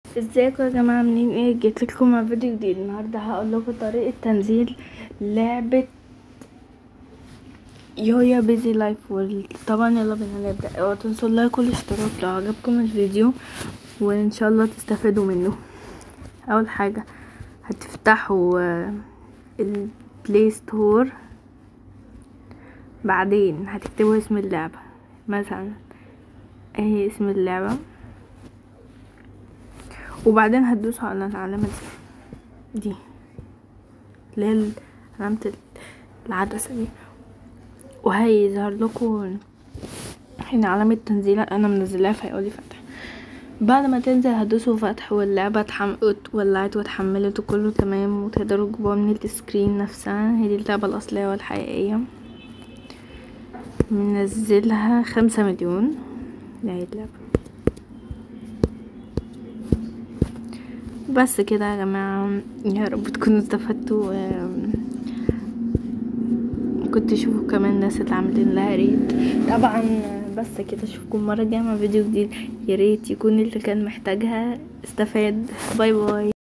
ازيكم يا جماعه عاملين ايه جيت لكم مع فيديو جديد النهارده هقول لكم طريقه تنزيل لعبه يويا بيزي لايف وورلد طبعا يلا بينا نبدا اوعوا تنسوا اللايك والاشتراك لو عجبكم الفيديو وان شاء الله تستفادوا منه اول حاجه هتفتحوا البلاي ستور بعدين هتكتبوا اسم اللعبه مثلا اهي اسم اللعبه وبعدين هتدوسوا على العلامة دي دي اللي هي علامة العدسة دي وهيظهر لكم هنا علامة تنزيل انا منزلاها فهيقولي فتح بعد ما تنزل هتدوسوا فتح واللعبة اتولعت واتحملت وكله تمام وتقدروا تجيبوها من السكرين نفسها هي دي اللعبة الأصلية والحقيقية منزلها خمسة مليون هي اللعبة بس كده يا جماعة يا رب تكونوا استفدتوا كنت تشوفوا كمان الناس اللي عاملين لها ريت طبعا بس كده اشوفكم مرة جاية مع فيديو جديد يا ريت يكون اللي كان محتاجها استفاد باي باي